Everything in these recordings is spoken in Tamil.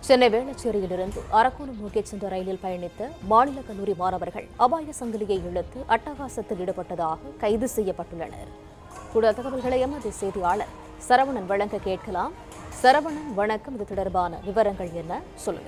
சென்னை வேளச்சேரியிலிருந்து அரக்கோணம் நோக்கி சென்ற ரயிலில் பயணித்த மாநில கல்லூரி மாணவர்கள் அபாய சங்கிலியை இழுத்து அட்டகாசத்தில் ஈடுபட்டதாக கைது செய்யப்பட்டுள்ளனர் கூடுதல் தகவல்களை எமது செய்தியாளர் சரவணன் வழங்க கேட்கலாம் சரவணன் வணக்கம் இது தொடர்பான விவரங்கள் என்ன சொல்லுங்க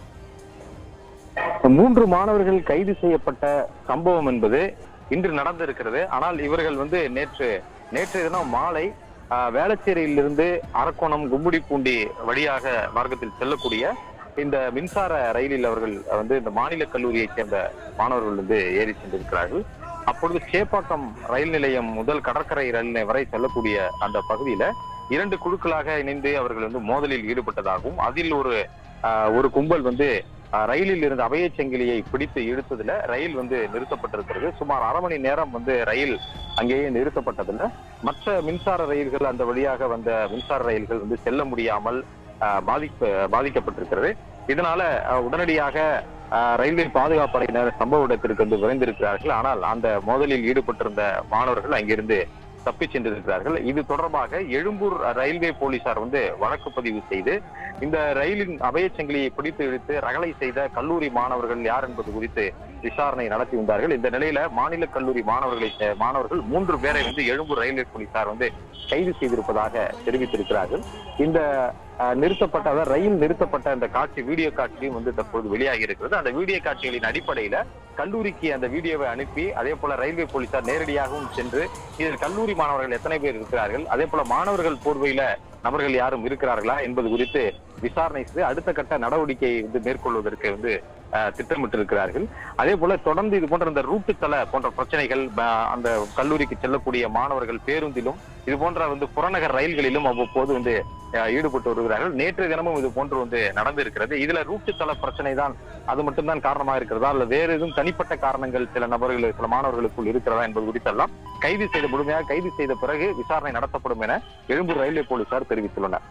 மூன்று மாணவர்கள் கைது செய்யப்பட்ட சம்பவம் என்பது இன்று நடந்திருக்கிறது ஆனால் இவர்கள் வந்து நேற்று நேற்றைய தினம் மாலை ஆஹ், வேளச்சேரியிலிருந்து அரக்கோணம் கும்முடிப்பூண்டி வழியாக மார்க்கத்தில் செல்லக்கூடிய இந்த மின்சார ரயிலில் அவர்கள் வந்து இந்த மாநில கல்லூரியைச் சேர்ந்த மாணவர்கள் வந்து ஏறி சென்றிருக்கிறார்கள் அப்பொழுது சேப்பாக்கம் ரயில் நிலையம் முதல் கடற்கரை ரயில் நிலையம் வரை செல்லக்கூடிய அந்த பகுதியில இரண்டு குழுக்களாக இணைந்து அவர்கள் வந்து மோதலில் ஈடுபட்டதாகவும் அதில் ஒரு ஆஹ், ஒரு கும்பல் வந்து ஆஹ், ரயிலில் இருந்த அபயச் சங்கிலியை பிடித்து இழுத்ததுல ரயில் வந்து நிறுத்தப்பட்டிருக்கிறது சுமார் அரை மணி நேரம் வந்து ரயில் அங்கேயே நிறுத்தப்பட்டதுல மற்ற மின்சார ரயில்கள் அந்த வழியாக வந்த மின்சார ரயில்கள் வந்து செல்ல முடியாமல் ஆஹ், பாதிப்பு பாதிக்கப்பட்டிருக்கிறது இதனால ஆஹ், உடனடியாக ஆஹ், ரயில்வே பாதுகாப்பு படையினர் சம்பவ இடத்திற்கு வந்து விரைந்திருக்கிறார்கள் ஆனால் அந்த மோதலில் ஈடுபட்டிருந்த மாணவர்கள் அங்கிருந்து தப்பிச் சென்றிருக்கிறார்கள் இது தொடர்பாக எழும்பூர் ரயில்வே போலீசார் வந்து வழக்கு பதிவு செய்து இந்த ரயிலின் அபயச் சங்கிலியை பிடித்து இழுத்து ரகளை செய்த கல்லூரி மாணவர்கள் யார் என்பது குறித்து விசாரணை நடத்தி வந்தார்கள் இந்த நிலையில மாநில கல்லூரி மாணவர்களை சே- மாணவர்கள் மூன்று பேரை வந்து எழும்பூர் ரயில்வே போலீசார் வந்து கைது செய்திருப்பதாக தெரிவித்திருக்கிறார்கள் இந்த அஹ், நிறுத்தப்பட்ட அதாவது ரயில் நிறுத்தப்பட்ட அந்த காட்சி வீடியோ காட்சியும் வந்து தற்போது வெளியாகி இருக்கிறது அந்த வீடியோ காட்சிகளின் அடிப்படையில கல்லூரிக்கு அந்த வீடியோவை அனுப்பி அதே போல ரயில்வே போலீசார் நேரடியாகவும் சென்று இதில் கல்லூரி மாணவர்கள் எத்தனை பேர் இருக்கிறார்கள் அதே போல மாணவர்கள் போர்வையில நபர்கள் யாரும் இருக்கிறார்களா என்பது குறித்து விசாரணை செய்து அடுத்த கட்ட நடவடிக்கை வந்து மேற்கொள்வதற்கு வந்து அஹ், திட்டமிட்டிருக்கிறார்கள் அதே போல தொடர்ந்து இது போன்ற இந்த ரூட்டு தள போன்ற பிரச்சனைகள் ப- அந்த கல்லூரிக்கு செல்லக்கூடிய மாணவர்கள் பேருந்திலும் இது போன்ற வந்து புறநகர் ரயில்களிலும் அவ்வப்போது வந்து அஹ், ஈடுபட்டு வருகிறார்கள் நேற்று தினமும் இது போன்று வந்து நடந்திருக்கிறது இதுல ரூட்டு தள பிரச்சனை தான் அது மட்டும்தான் காரணமா இருக்கிறதா அல்ல வேறு எதுவும் தனிப்பட்ட காரணங்கள் சில நபர்கள் சில மாணவர்களுக்குள் இருக்கிறதா என்பது குறித்தெல்லாம் கைது செய்த முழுமையாக கைது செய்த பிறகு விசாரணை நடத்தப்படும் என எழும்பூர் ரயில்வே போலீசார் தெரிவித்துள்ளனர்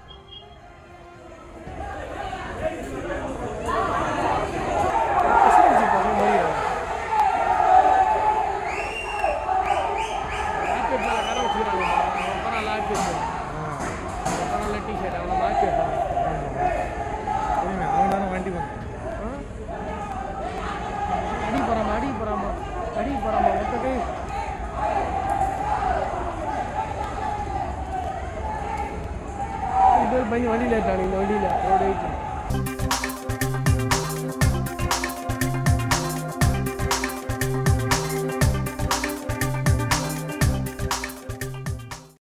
வண்டி அடி போறாமா அடி போறாமா அடி போறாமா மொத்தத்தை இது பையன் வண்டியில் ஏற்றாங்க இந்த வண்டியில் ரோடு